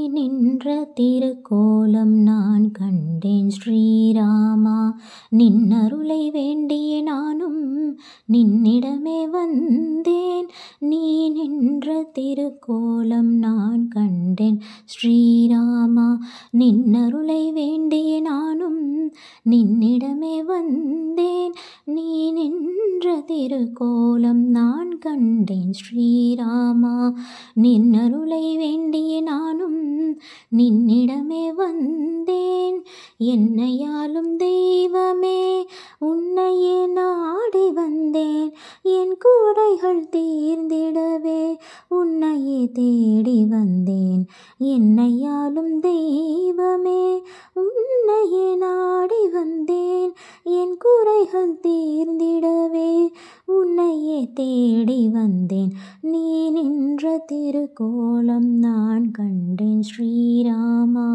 நின்ற திருக்கோலம் நான் கண்டேன் ஸ்ரீராமா நின்னருளை வேண்டிய நானும் நின்னிடமே வந்தேன் நீ நின்ற திருக்கோலம் நான் கண்டேன் ஸ்ரீராமா நின்னருளை வேண்டிய நானும் நின்னிடமே வந்தேன் நீ நின்ற திருக்கோலம் நான் கண்டேன் ஸ்ரீராமா நின்னருளை வேண்டிய நானும் நின்னிடமே வந்தேன் என்னையாலும் தெய்வமே உன்னையே நாடி வந்தேன் என் குறைகள் தீர்ந்திடவே உன்னையே தேடி வந்தேன் என்னையாலும் தெய்வமே உன்னையே நாடி வந்தேன் என் குறைகள் தீர்ந்திடவே உன்னையே தேடி வந்தேன் நீ நின்ற திருக்கோலம் நான் கண்டேன் ஸ்ரீராமா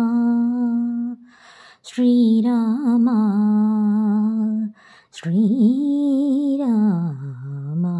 ஸ்ரீராமா ஸ்ரீராமா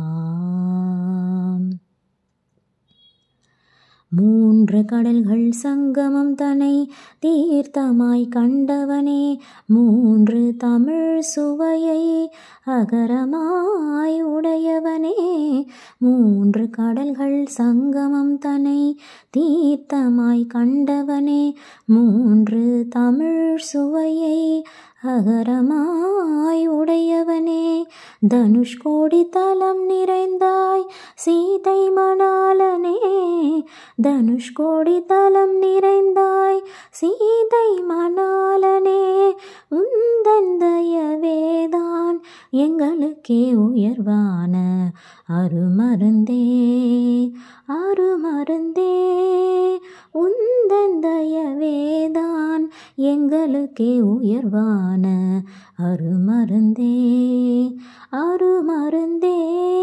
மூன்று கடல்கள் சங்கமம் தனை தீர்த்தமாய் கண்டவனே மூன்று தமிழ் சுவையை அகரமாய் உடையவனே மூன்று கடல்கள் சங்கமம் தனை தீர்த்தமாய் கண்டவனே மூன்று தமிழ் சுவையை அகரமாய் உடையவனே தனுஷ்கோடி தலம் நிறைந்தாய் சீதை மணாலனே தனுஷ்கோடி தலம் நிறைந்தாய் சீதை மணாலனே உந்தன் தயவேதான் எங்களுக்கே உயர்வான அருமருந்தே அருமருந்தே உந்தன் தயவேதான் எங்களுக்கே உயர்வான அருமருந்தே அருமருந்தே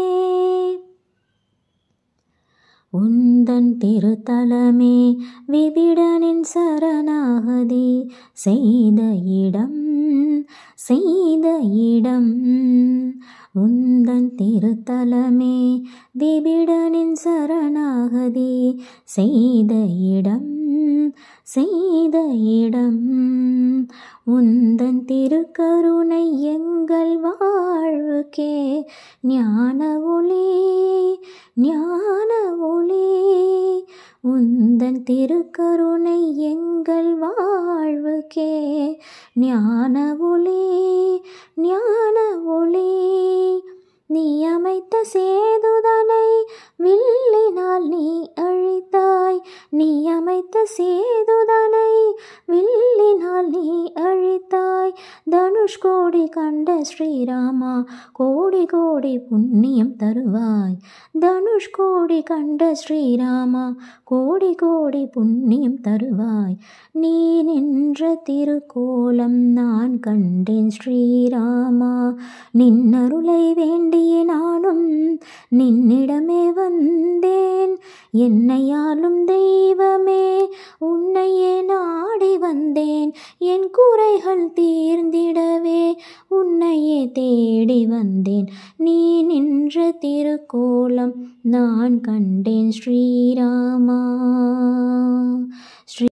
உந்தன் திருத்தலமே விபிடனின் சரணாகதி செய்த இடம் செய்த இடம் உந்தன் திருத்தலமே விபிடனின் சரணாகதி செய்த இடம் செய்த இடம் உந்தன் திருக்கருணை எங்கள் வாழ்வுக்கே ஞான ஒளி ஞான ஒளி உந்தன் திருக்கருணை எங்கள் வாழ்வுக்கே ஞான ஒளி ஞான ஒளி நீ அமைத்த சேதுதனை வில்லினால் நீ அழித்தாய் நீ அமைத்த சேதுதனை வில்லினால் நீ அழித்தாய் தனுஷ்கோடி கண்ட ஸ்ரீராமா கோடி கோடி புண்ணியம் தருவாய் தனுஷ்கோடி கண்ட ஸ்ரீராமா கோடி கோடி புண்ணியம் தருவாய் நீ நின்ற திருக்கோலம் நான் கண்டேன் ஸ்ரீராமா நின்னருளை வேண்டிய நானும் நின்னிடமே வந்தேன் என்னையாலும் தெய்வமே உன்னையே நாடி வந்தேன் என் குறைகள் தீர்ந்திடவே உன்னையே தேடி வந்தேன் நீ நின்ற திருக்கோலம் நான் கண்டேன் ஸ்ரீராமா ஸ்ரீ